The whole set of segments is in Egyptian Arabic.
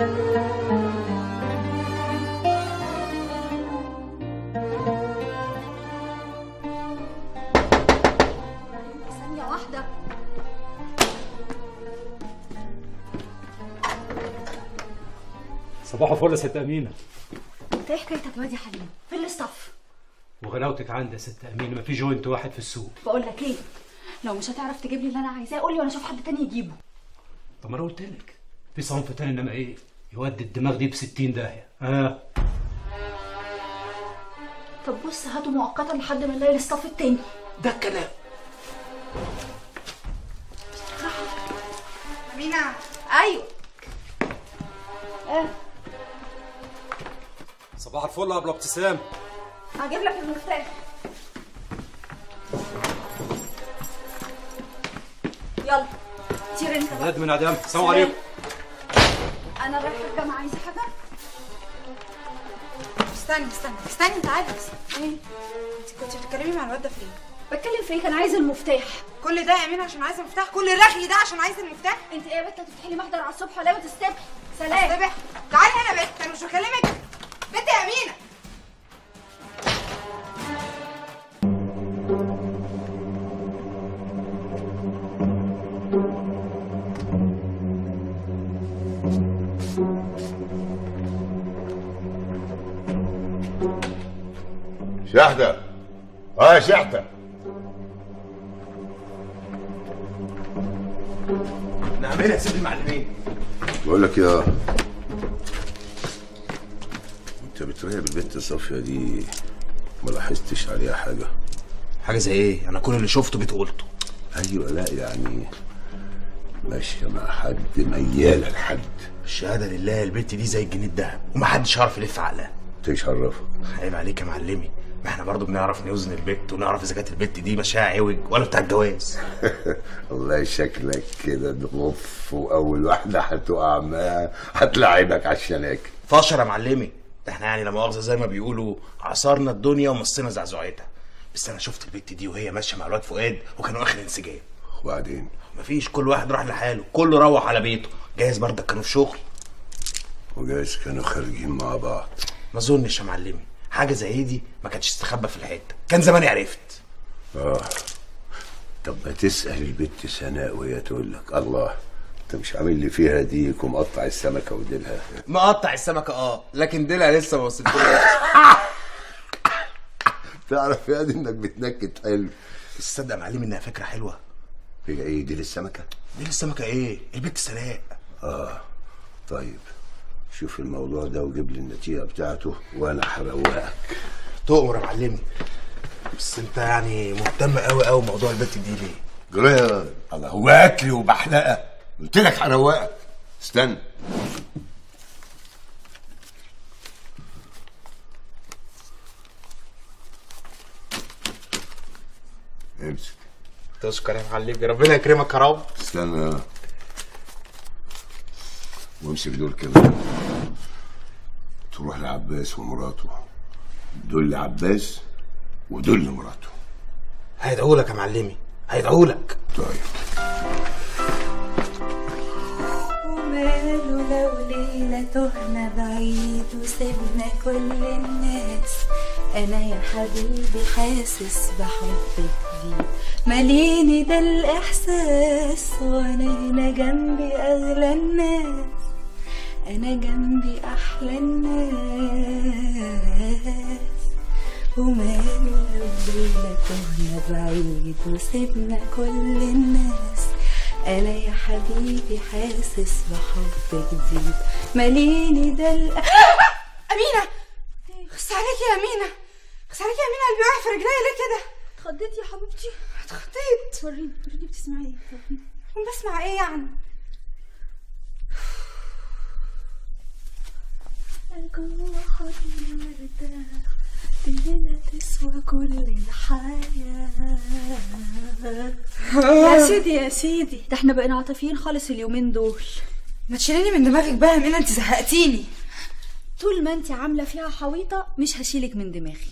ثانية واحدة صباح الفل يا ست امينه انت ايه حكايتك وادي حليم فين الاستاف وغلاوتك عندي يا ست امينه ما في جوينت واحد في السوق بقول لك ايه لو مش هتعرف تجيب لي اللي انا عايزاه قول لي وانا اشوف حد تاني يجيبه طب ما انا قلت لك في صنف تاني انما ايه يودي الدماغ دي ب 60 داهيه اه طب بص هاته مؤقتا لحد ما نلاقي الاستاف التاني ده الكلام امينة ايوه ايه صباح الفل يا ابو ابتسام هجيب لك المفتاح يلا طير انت بقى زاد من عدم السلام عليكم انا رايحه الجامعه عايزه حاجه استني استني استني تعالي بس ايه انت كنت بتتكلمي مع الواد ده فين؟ بتكلم فيك انا عايزه المفتاح كل ده يا امين عشان عايزه المفتاح كل الرغي ده عشان عايزه المفتاح انت ايه يا بنت هتفتحي لي محضر على الصبح ولا وتستبح سلام استبح تعالي هنا بنت انا مش بكلمك بنت يا امينه شحتة اه يا شحتة نعملها يا سيدي المعلمين بقول لك يا انت بتراقب البنت صافية دي ما لاحظتش عليها حاجة حاجه زي ايه انا كل اللي شفته جيت قلته ايوه لا يعني ماشية مع حد ميالة لحد الشهاده لله البت دي زي الجنيه الدهب ومحدش عارف يلف عقلها تشرفك عيب عليك يا معلمي ما احنا برضو بنعرف نوزن البت ونعرف اذا كانت البت دي ماشيه عوج ولا بتاع الجواز والله شكلك كده تغف واول واحدة هتقع معاها هتلعبك على الشناكل فاشر يا معلمي ده احنا يعني لا مؤاخذه زي ما بيقولوا عصرنا الدنيا ومصينا زعزعتها بس انا شفت البت دي وهي ماشيه مع الواد فؤاد وكانوا اخر انسجام وبعدين مفيش كل واحد راح لحاله كله روح على بيته جايز بردك كانوا في شغل وجايز كانوا خارجين مع بعض ما اظنش يا معلمي حاجه زي دي ما كانتش تستخبى في الحته كان زماني عرفت اه طب ما تسأل البت سناء وهي تقول لك الله انت مش عامل لي فيها ديك ومقطع السمكة وديلها مقطع السمكه اه لكن ديلها لسه ما وصلتلهاش تعرف يا دي انك بتنكت حلو بس تصدق يا معلمي انها فكره حلوه هي ايه دي للسمكة ديل السمكه ايه البت سناء اه طيب شوف الموضوع ده وجيب لي النتيجة بتاعته وانا هروقك تؤمر يا معلمي بس انت يعني مهتم قوي قوي بموضوع البت دي ليه جرى الله هو اكلي وبحلقة قلت لك هروقك استنى امسك تشكر يا معلمي ربنا يكرمك يا رب استنى وامسك دول كمان تروح لعباس ومراته دول لعباس ودول لمراته هيدعوا لك يا معلمي هيدعوا لك طيب وماله لو ليلة تهنا بعيد وسيبنا كل الناس أنا يا حبيبي حاسس بحب جديد ماليني ده الإحساس وأنا هنا جنبي أغلى الناس أنا جنبي أحلى الناس وماله لو ليلة تهنا بعيد وسيبنا كل الناس أنا يا حبيبي حاسس بحب جديد ماليني ده ال- امينه خس عليكي يا امينه خس عليكي يا امينه قلبي واقع في رجليا ليه كده اتخضيتي يا حبيبتي اتخطيت وريني وريني بتسمعي ايه وريني. بسمع ايه يعني جوا حضني مرتاح دي هنا تسوى كل الحياة يا سيدي يا سيدي ده احنا بقينا عاطفيين خالص اليومين دول ما تشيليني من دماغك بقى يا امينه انت زهقتيني طول ما انت عامله فيها حويطه مش هشيلك من دماغي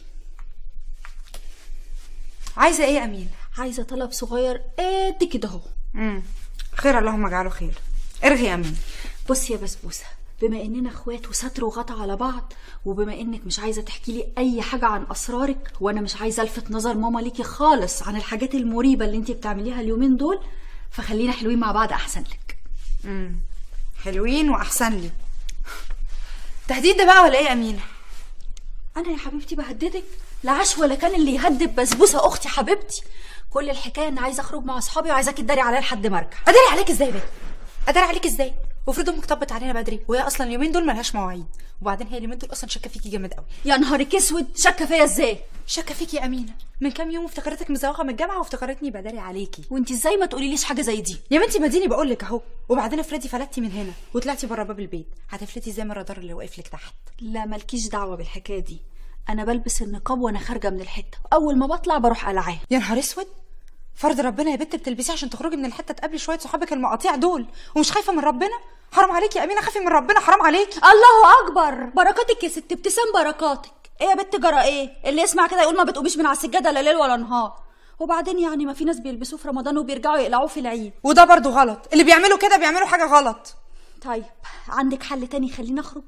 عايزه ايه يا امينه عايزه طلب صغير قد كده اهو امم خير اللهم اجعله خير ارغي يا امينه بصي يا بسبوسه بما اننا اخوات وستر وغطا على بعض وبما انك مش عايزه تحكي لي اي حاجه عن اسرارك وانا مش عايزه الفت نظر ماما ليكي خالص عن الحاجات المريبه اللي انت بتعمليها اليومين دول فخلينا حلوين مع بعض احسن لك حلوين واحسن لي تهديد ده بقى ولا ايه يا امينه انا يا حبيبتي بهددك لا عاش ولا كان اللي يهدد بسبوسه اختي حبيبتي كل الحكايه ان عايزه اخرج مع اصحابي وعايزاكي تداري عليا لحد ما ارجع اداري عليك ازاي بقى اداري عليك ازاي وافرض امك طبت علينا بدري وهي اصلا اليومين دول ملهاش مواعيد وبعدين هي اليومين دول اصلا شاكه فيكي جامد قوي يا نهارك اسود شاكه فيا ازاي شاكه فيكي يا امينه من كام يوم افتكرتك مزوغه من الجامعه وافتكرتني بداري عليكي وانت ازاي ما تقوليليش حاجه زي دي يا بنتي مديني بقول لك اهو وبعدين افرضي فلتي من هنا وطلعتي بره باب البيت هتفلتي زي ما الرادار اللي واقف لك تحت لا مالكيش دعوه بالحكايه دي انا بلبس النقاب وانا خارجه من الحته اول ما بطلع بروح قلعاه يا نهار اسود فرض ربنا يا بنت بتلبسيه عشان تخرجي من الحته تقابلي شويه صحابك المقاطيع دول ومش خايفه من ربنا حرام عليكي يا امينه خافي من ربنا حرام عليكي الله اكبر بركاتك يا ست ابتسام بركاتك ايه يا بنت جرى ايه اللي يسمع كده يقول ما بتقوميش من على السجاده لا ليل ولا نهار وبعدين يعني ما في ناس بيلبسوه في رمضان وبيرجعوا يقلعوه في العيد وده برضو غلط اللي بيعملوا كده بيعملوا حاجه غلط طيب عندك حل تاني خلينا نخرج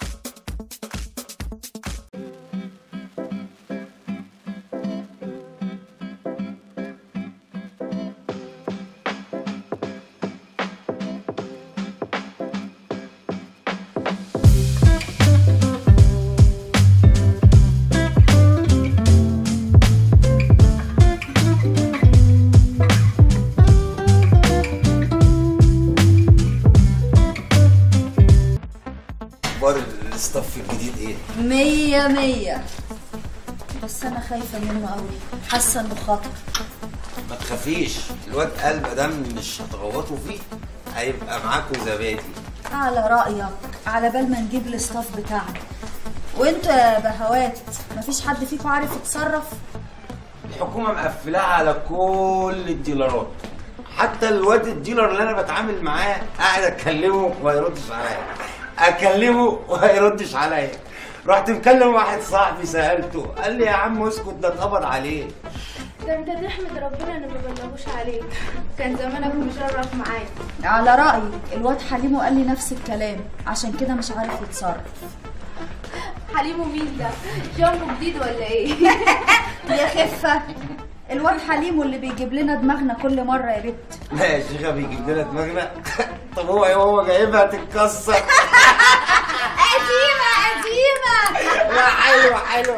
اخبار الستاف الجديد ايه؟ مية مية بس انا خايفه منه قوي حاسه انه خطر ما تخافيش الواد قال ما دام مش هتغوطوا فيه هيبقى معاكم زبادي على رايك على بال ما نجيب الاستاف بتاعنا وانتوا يا بهوات مفيش حد فيكم عارف يتصرف الحكومه مقفلاها على كل الديلرات حتى الواد الديلر اللي انا بتعامل معاه قاعد اكلمه وما يردش عليا اكلمه وما يردش عليا رحت مكلم واحد صاحبي سالته قال لي يا عم اسكت ده اتقبض عليه ده انت تحمد ربنا ان ما بلغوش عليك كان زمانك مشرف معاك على رايي الواد حليمو قال لي نفس الكلام عشان كده مش عارف يتصرف حليمو مين ده جامبو جديد ولا ايه يا خفه الواد حليمو اللي بيجيب لنا دماغنا كل مره يا بت لا يا شيخه بيجيب لنا دماغنا طب هو يا هو جايبها تتكسر قديمه قديمه لا حلوه حلوه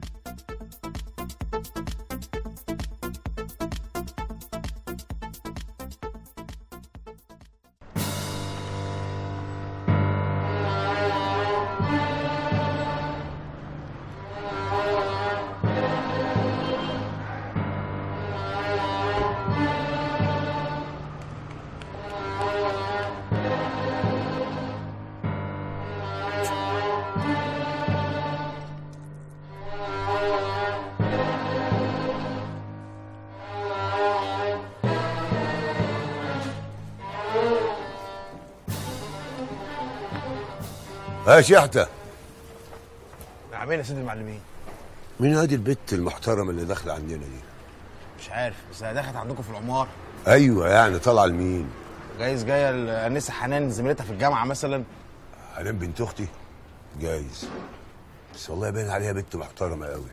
ها شحتة عاملين يا سيد المعلمين مين هذه البت المحترمة اللي داخلة عندنا دي؟ مش عارف بس هي دخلت عندكم في العمار أيوة يعني طالعة لمين؟ جايز جايه الانسه حنان زميلتها في الجامعه مثلا حنان بنت أختي؟ جايز بس والله باين عليها بنت محترمة قوي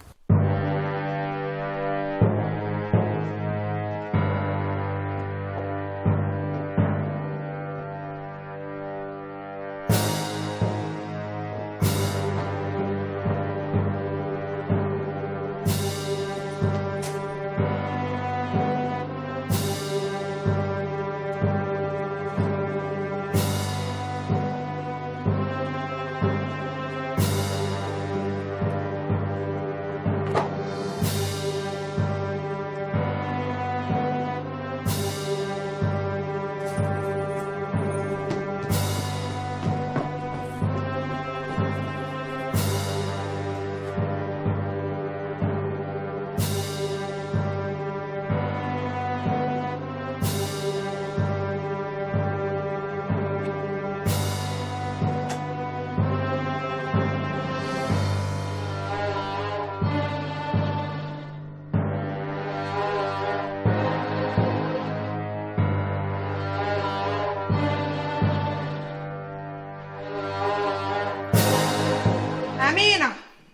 امينه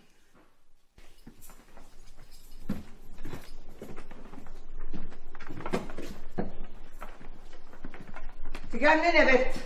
تجي منين يا بت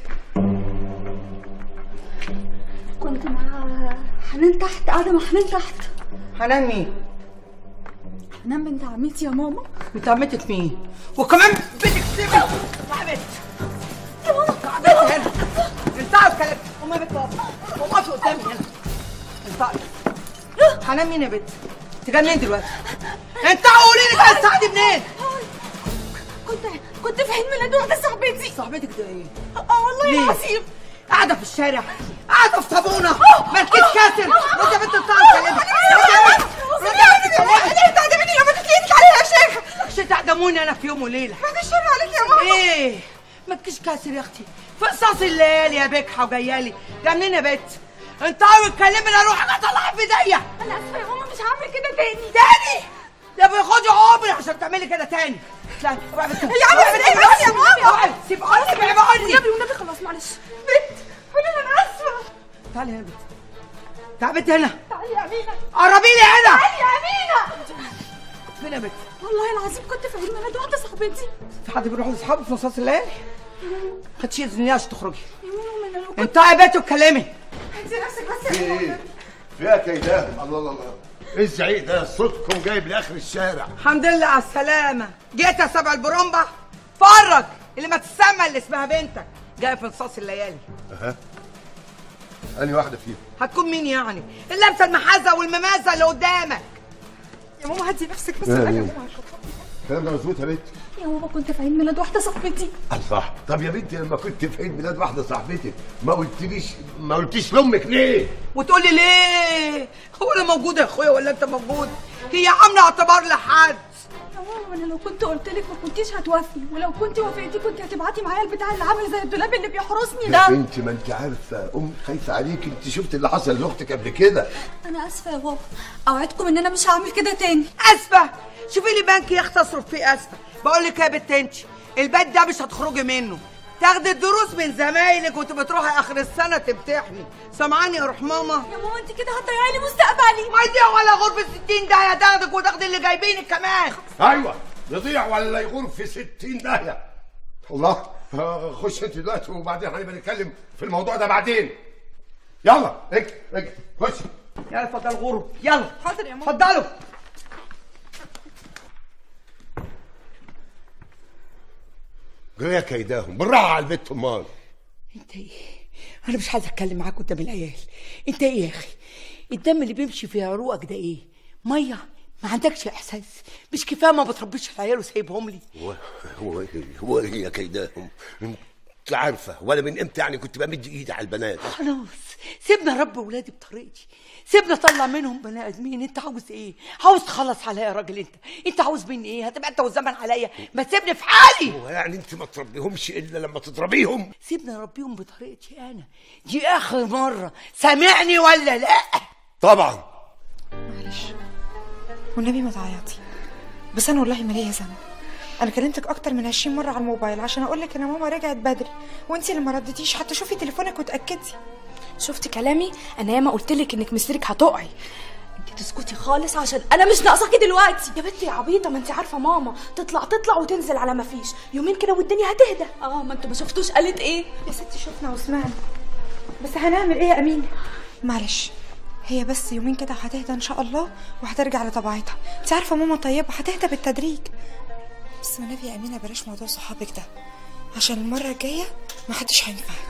كنت مع حنان تحت قاعده مع حنان تحت حنان مين حنان بنت عمتي يا ماما بنت عمتك مين وكمان بنتك سيبي يا بت يا ماما قعدت هنا انت عارف كلام قومي يا بت قومي اقفي قدامي هنا انت حنان مين يا بت انت جايه منين دلوقتي انت قولي لي بقى الساعه دي منين كنت كنت في عيد ميلاد واحده صاحبتي صاحبتك ده ايه اه والله ليه؟ العظيم قاعده في الشارع قاعده في صابونه مالكيش كاسر رد يا بنت الطعم كلمك رد يا بنت رد يا بنت كلمك انت تعدمني يا بنت ايدك عليها يا شيخ مش تعدموني انا في يوم وليله ما فيش شر عليك يا ماما ايه ما تكيش كاسر يا اختي في قصاص الليالي يا بكحه وجايالي ده منين يا بنت انت عاوز تكلمني اروح اجي اطلعها في ايديا انا اسفه يا ماما مش هعمل كده تاني تاني ده بياخدي عمري عشان تعملي كده تاني لا اوعي بس يا عم ايه بس يا ماما اوعي سيب عني سيب عني والنبي والنبي خلاص معلش بنت قولي انا اسفه تعالي هنا يا بنت تعالي بنت هنا تعالي يا امينه قربي لي هنا تعالي يا امينه فين يا بنت والله العظيم كنت في عيد ميلاد واحده صاحبتي في حد بيروح لاصحابه في نصاص الليالي خدتي اذن ليه عشان تخرجي يا ماما انا لو كنت انت يا بنت واتكلمي انت نفسك بس في يا ماما ايه؟ فيها كيداهم الله الله الله ايه الزعيق ده صوتكم جايب لاخر الشارع الحمد لله على السلامة جيت يا سبع البرومبا فرج اللي ما تسمى اللي اسمها بنتك جاية في نصاص الليالي انهي واحده فيهم هتكون مين يعني اللبسة المحازة والممازة اللي قدامك يا ماما هدي نفسك بس إيه أنا إيه؟ يا ماما عشان خاطري. الكلام ده مظبوط يا بنت يا ماما كنت في عيد ميلاد واحده صاحبتي الله طب يا بنتي لما كنت في عيد ميلاد واحده صاحبتك ما قلتليش ما قلتيش لامك ليه؟ وتقولي ليه هو انا موجود يا اخويا ولا انت موجود هي عاملة اعتبار لحد يا ماما انا لو كنت قلت لك ما كنتيش هتوافقي ولو كنت وافقتي كنت هتبعتي معايا البتاع اللي عامل زي الدولاب اللي بيحرسني يا ده بنتي ما انت عارفه امك خايفه عليك انت شفت اللي حصل لاختك قبل كده انا اسفه يا بابا اوعدكم ان انا مش هعمل كده تاني اسفة شوفي لي بنك يا اختي اصرف فيه اسفة بقول لك يا بنت انت البيت ده مش هتخرجي منه تاخدي الدروس من زمايلك وانت بتروحي اخر السنه تمتحني سامعاني يا روح ماما يا ماما انت كده هتضيعي لي مستقبلي ما يضيع ولا غرفه 60 ده يا تاخدك وتاخدي اللي جايبينك كمان ايوه يضيع ولا يغور في 60 داهيه الله آه، خش انت دلوقتي وبعدين هنبقى نتكلم في الموضوع ده بعدين يلا اجري اجري خش يلا اتفضل غروب يلا حاضر يا ماما اتفضلوا جري كيداهم بالراحه على البيت امال انت ايه انا مش عايزه اتكلم معاك قدام العيال انت ايه يا اخي الدم اللي بيمشي في عروقك ده ايه ميه ما عندكش احساس مش كفايه ما بتربيش العيال وسايبهم لي هو هو ايه هو ايه يا كيداهم انت عارفه ولا من امتى يعني كنت بمد ايدي على البنات خلاص سيبنا رب ولادي بطريقتي سيبنا اطلع منهم بني ادمين انت عاوز ايه عاوز تخلص عليا يا راجل انت انت عاوز مني ايه هتبقى انت والزمن عليا ما تسيبني في حالي هو يعني انت ما تربيهمش الا لما تضربيهم سيبنا نربيهم بطريقتي انا دي اخر مره سامعني ولا لا طبعا معلش والنبي ما تعيطي بس انا والله ما ليا ذنب انا كلمتك اكتر من 20 مره على الموبايل عشان اقول لك ان ماما رجعت بدري وانتي اللي ما ردتيش حتى شوفي تليفونك وتاكدي شفتي كلامي انا ياما قلت لك انك مصيرك هتقعي انت تسكتي خالص عشان انا مش ناقصاكي دلوقتي يا بنتي يا عبيطه ما انت عارفه ماما تطلع تطلع وتنزل على ما فيش يومين كده والدنيا هتهدى اه ما انتوا ما شفتوش قالت ايه يا ستي شفنا وسمعنا بس هنعمل ايه يا امين معلش هي بس يومين كده هتهدى ان شاء الله وهترجع لطبيعتها انت عارفه ماما طيبه هتهدى بالتدريج بس والنبي يا امينه بلاش موضوع صحابك ده عشان المره الجايه ما حدش هينفع